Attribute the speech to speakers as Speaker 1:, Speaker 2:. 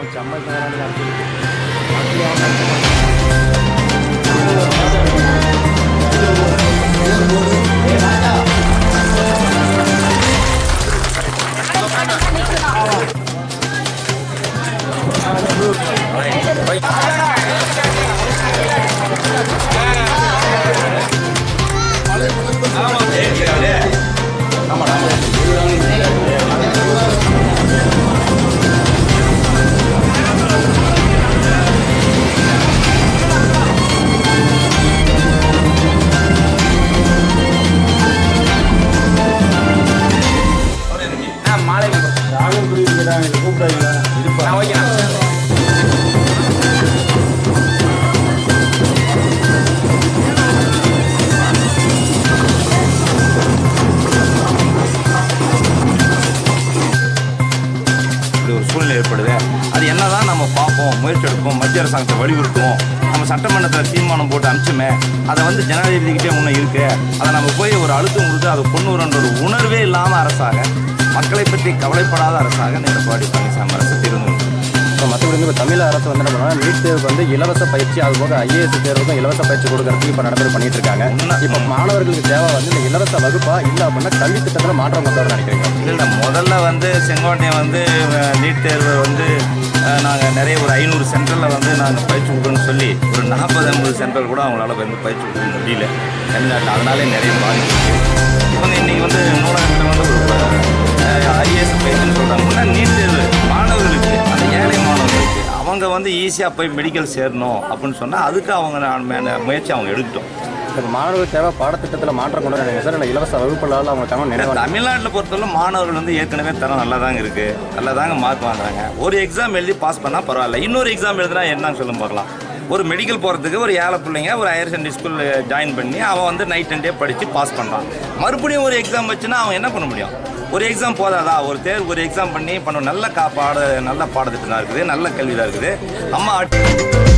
Speaker 1: சம்பளம் நடத்தி
Speaker 2: மாலை
Speaker 1: ராகம் புரியுதுங்கிறாங்க கூப்பிடாதீங்க
Speaker 2: நான் வைக்கிறேன் இப்படி ஒரு சூழ்நிலை ஏற்படுது அது என்னதான் நம்ம பார்ப்போம் முயற்சி எடுப்போம் மத்திய அரசாங்கத்தை வலியுறுத்துவோம் நம்ம சட்டமன்றத்தில் தீர்மானம் போட்டு அனுப்பிச்சுமே அதை வந்து ஜனாதிபதிக்கிட்டே முன்னே இருக்கு அதை நம்ம போய் ஒரு அழுத்தம் கொடுத்து அதை கொண்டு வரன்ற ஒரு உணர்வே இல்லாமல் அரசாக மக்களை பற்றி கவலைப்படாத அரசாக இந்த எடப்பாடி பழனிசாமி அரசு திருந்து
Speaker 3: இப்போ மற்றபடி வந்து இப்போ தமிழக அரசு வந்து என்ன பண்ணுவாங்க நீட் தேர்வுக்கு வந்து இலவச பயிற்சி அது போக ஐஏஎஸ் தேர்வுக்கும் இலவச பயிற்சி கொடுக்கறதுக்கு இப்போ நடைமுறை பண்ணிட்டு இருக்காங்க
Speaker 2: உண்மை.
Speaker 3: இப்போ மாணவர்களுக்கு தேவை வந்து இந்த இலவச வகுப்பா இல்லை அப்படின்னா கல்வி திட்டத்தில் மாற்றம் கொண்டு வர நினைக்கிறீங்க
Speaker 2: இல்லை முதல்ல வந்து செங்கோட்டையன் வந்து அஹ், நீட் தேர்வை வந்து நாங்கள் நிறைய ஒரு ஐநூறு சென்டரில் வந்து நாங்கள் பயிற்சி கொடுக்கணும்னு சொல்லி ஒரு நாற்பது ஐம்பது சென்டர் கூட அவங்களால வந்து பயிற்சி கொடுக்க முடியல தமிழ்நாட்டில் அதனாலே நிறைய பாதிப்பு இருக்கு. இவங்க இன்னைக்கு வந்து நூலகத்தில் வந்து ஒரு ஐஏஎஸ் பயிற்சின்னு சொல்கிறாங்க முன்னாடி நீட் தேர்வு மாணவர்களுக்கு அந்த ஏழை மாணவர்களுக்கு அவங்க வந்து ஈஸியாக போய் மெடிக்கல் சேரணும் அப்படின்னு சொன்னால் அதுக்கு அவங்க நான் மே- முயற்சி அவங்க எடுக்கட்டும்
Speaker 3: இப்போ மாணவர்களுக்கு தேவை பாடத்திட்டத்தில் மாற்றம் கொண்டு வர நினைக்கிறீங்க சார் இல்லை இலவச வகுப்புகளால் அவங்க தமிழ் நினைவாக
Speaker 2: தமிழ்நாட்டில் பொறுத்தவரை மாணவர்கள் வந்து ஏற்கனவே தரம் நல்லா தாங்க இருக்கு நல்லா தாங்க மார்க் வாங்குறாங்க ஒரு எக்ஸாம் எழுதி பாஸ் பண்ணால் பரவாயில்ல இன்னொரு எக்ஸாம் எழுதுனா என்னன்னு சொல்லும் பார்க்கலாம் ஒரு மெடிக்கல் போகிறதுக்கு ஒரு ஏழை பிள்ளைங்க ஒரு ஹையர் செகண்டரி ஸ்கூல் ஜாயின் பண்ணி அவன் வந்து நைட் அண்ட் டே படித்து பாஸ் பண்ணுறான் மறுபடியும் ஒரு எக்ஸாம் வச்சுன்னா அவன் என்ன பண்ண முடியும் ஒரு எக்ஸாம் போதாதா ஒரு தேர்வு ஒரு எக்ஸாம் பண்ணி பண்ண நல்ல கா பாட நல்ல பாடத்திட்டம் தான் இருக்குது நல்ல கல்வி தான் இருக்குது அம்மா